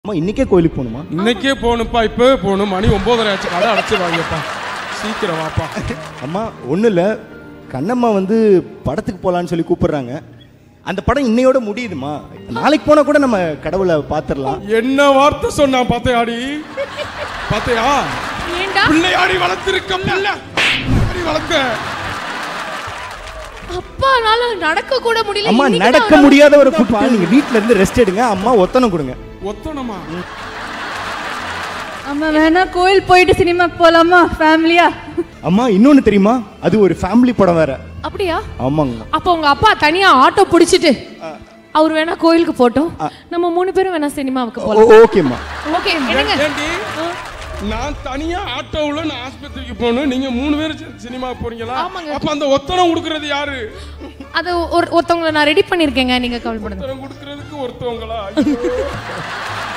அம்மா இன்னைக்கே கோயிலுக்கு போகணுமா இன்னைக்கே போகணும்ப்பா இப்பவே போகணும் மணி ஒன்பதரை ஆச்சு கடை அடைச்சிருவாங்கப்பா சீக்கிரம் வாப்பா அம்மா ஒன்றும் இல்லை கண்ணம்மா வந்து படத்துக்கு போகலான்னு சொல்லி கூப்பிடுறாங்க அந்த படம் இன்னையோட முடியுதுமா நாளைக்கு போனால் கூட நம்ம கடவுளை பார்த்துடலாம் என்ன வார்த்தை சொன்னா பாத்தையாடி பாத்தையா ஏண்டா பிள்ளையாடி வளர்த்திருக்க பிள்ளை பிள்ளையாடி வளர்த்த அப்பானால நடக்க கூட முடியல அம்மா இன்னைக்கு நடக்க தான் முடியாத ஒரு குப்பா நீங்க வீட்ல இருந்து ரெஸ்ட் எடுங்க அம்மா ஒத்தனம் கொடுங்க ஒத்தனமா அம்மா வேணா கோயில் போயிட்டு சினிமாக்கு போலாமா ஃபேமிலியா அம்மா இன்னொன்னு தெரியுமா அது ஒரு ஃபேமிலி படம் வேற அப்படியா ஆமாங்க அப்ப உங்க அப்பா தனியா ஆட்டோ பிடிச்சிட்டு அவர் வேணா கோயிலுக்கு போட்டோம் நம்ம மூணு பேரும் வேணா சினிமாவுக்கு போலாம் ஓ- ஓகேம்மா ஓகே என்னங்க ஏண்டி நான் தனியா ஆட்டோவுல நான் ஆஸ்பத்திரிக்கு போகணும் நீங்க மூணு பேரும் சி- சினிமா போறீங்களா ஆமாங்க. அப்ப அந்த ஒத்தனம் கொடுக்கறது யாரு அது ஒரு ஒருத்தவங்களை நான் ரெடி பண்ணிருக்கேங்க நீங்க கவலைப்படுங்க ஒத்தனம் கொடுக்கறதுக்கு ஒருத்தவங்களா ஐயோ.